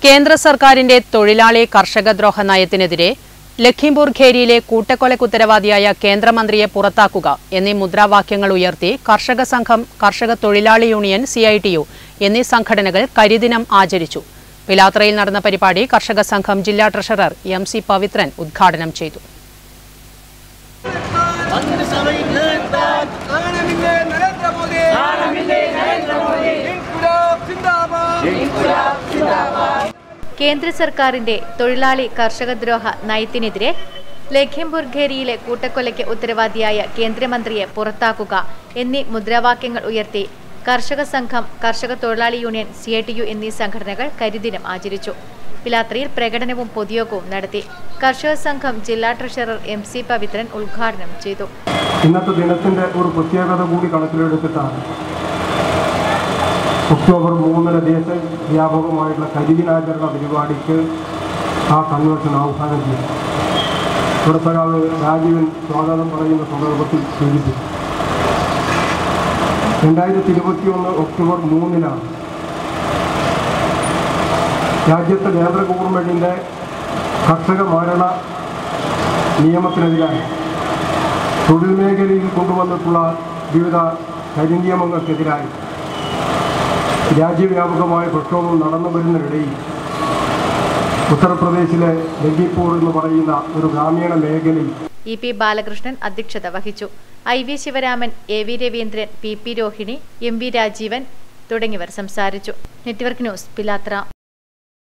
കേന്ദ്ര സർക്കാരിന്റെ തൊഴിലാളി കർഷക ദ്രോഹ നയത്തിനെതിരെ ലഖിംപൂർ ഖേരിയിലെ കൂട്ടക്കൊലയ്ക്ക് ഉത്തരവാദിയായ കേന്ദ്രമന്ത്രിയെ പുറത്താക്കുക എന്നീ മുദ്രാവാക്യങ്ങൾ ഉയർത്തി കർഷക സംഘം കർഷക തൊഴിലാളി യൂണിയൻ സിഐടിയു എന്നീ സംഘടനകൾ കരിദിനം ആചരിച്ചു പിലാത്രയിൽ നടന്ന പരിപാടി കർഷക സംഘം ജില്ലാ ട്രഷറർ എം സി പവിത്രൻ ഉദ്ഘാടനം ചെയ്തു മന്ത്രിസഭയിൽ നിർത്താൻ ആനമില്ലേ നരേന്ദ്രമോദി ആനമില്ലേ നരേന്ദ്രമോദി ഇൻകുലാബ് സിന്ദാബാദ് ഇൻകുലാബ് സിന്ദാബാദ് കേന്ദ്ര സർക്കാരിന്റെ തൊഴിലാളി കർഷകദ്രോഹ നയത്തിനെതിരെ ലഖിംപൂർ ഖേരിയിലെ കൂട്ടക്കൊലയ്ക്ക് ഉത്തരവാദിയായ കേന്ദ്രമന്ത്രിയെ പുറത്താക്കുക എന്നീ മുദ്രാവാക്യങ്ങൾ ഉയർത്തി കർഷക സംഘം കർഷക തൊഴിലാളി union C I T U എന്നീ സംഘടനകൾ കരിദിനം ആചരിച്ചു പിലാത്രയിൽ പ്രകടനവും പൊതുയോഗവും നടത്തി കർഷക സംഘം ജില്ലാ ട്രഷറർ എം സി പവിത്രൻ ഉദ്ഘാടനം ചെയ്തു ഇന്നത്തെ ദിനത്തിൻ്റെ ഒരു പ്രത്യേകത കൂടി കണക്കിലെടുത്തിട്ടാണ് ഒക്ടോബർ മൂന്നിന് ദേശവ്യാപകമായിട്ടുള്ള കരിദിനാചരണ പരിപാടിക്ക് ആ കൺവെൻഷൻ ആഹ്വാനം ചെയ്തു ഇവിടെ സഖാവ് രാജീവൻ സ്വാഗതം പറയുന്ന സന്ദർഭത്തിൽ സൂചിപ്പിച്ചു രണ്ടായിരത്തി ഇരുപത്തിയൊന്ന് ഒക്ടോബർ മൂന്നിനാണ് രാജ്യത്തെ കേന്ദ്ര ഗവൺമെൻറ്റിൻ്റെ കർഷക മാരണ നിയമത്തിനെതിരായി തൊഴിൽ മേഖലയിൽ കൊണ്ടുവന്നിട്ടുള്ള വിവിധ കരിനിയമങ്ങൾക്കെതിരായി രാജ്യവ്യാപകമായ പ്രക്ഷോഭം നടന്നു വരുന്നതിനിടയിൽ ഉത്തർപ്രദേശിലെ ലഗിപ്പൂർ എന്ന് പറയുന്ന ഒരു ഗ്രാമീണ മേഖലയിൽ ഇ പി ബാലകൃഷ്ണൻ അധ്യക്ഷത വഹിച്ചു I V Sivaraman A V Raveendran P P Rohini M V Rajeevan തുടങ്ങിയവർ സംസാരിച്ചു നെറ്റ്വർക്ക് ന്യൂസ് പിലാത്ര